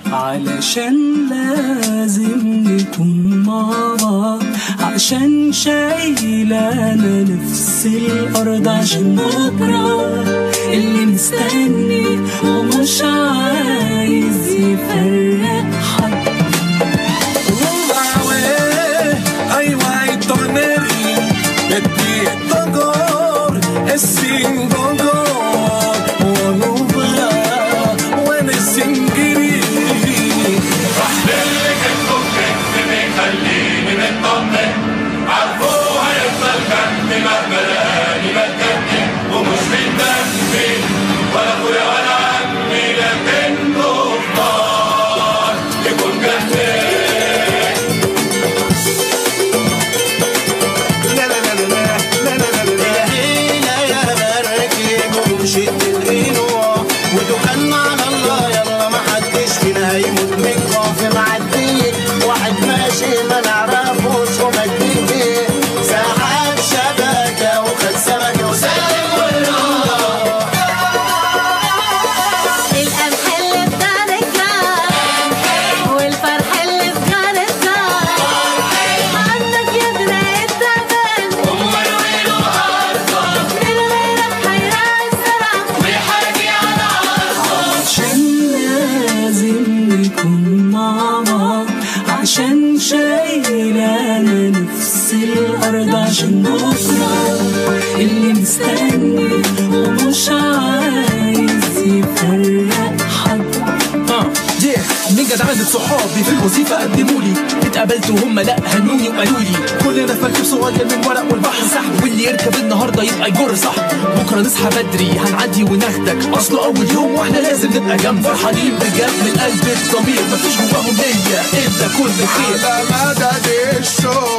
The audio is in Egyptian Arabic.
علشان لازم نكون مع بعض عشان شايلانا نفس الأرض عشان بكرة اللي مستني ومش عايز يفرق حد Ai torneri e ti togor e singogor ونوبرا وانا سنجري اللي كتبه بكتب يخليني مطمن عارفه هيفضل جنبي مهما لقاني بتجنن ومش بيتدمي ولا اخويا ولا عمي لكنه اختار يكون جنبي لا لا لا لا لا لا لا لا يا هيلا يا بركيكم شد الغنوة وتوكلنا على الله يلا ما حدش فينا هيموت من خوف معدي واحد ماشي ما نعرفوش ومجدي سحب شبكة وخد سمكة وسلم والله القمح اللي في دار الجار والفرح اللي في دار الدار عندك يدنا التبن من غيرك حيران الزرع عشان لازم نكون مع بعض عشان شايلانا نفس الأرض عشان بكرة اللي مستني ومش عايز يفرق حد اه yeah. من جدعنة صحابي في الوظيفة قدموا لي اتقابلت وهم لا هنوني وقالوا لي كلنا فريق صغير من ورق والبحر سحب واللي يركب النهارده يبقى يجر صح بكره نصحى بدري هنعدي وناخدك اصل اول يوم واحنا لازم نبقى جنب فرحانين بجد من قلب الضمير مفيش جواهم نية الا كل خير على مدد الشوق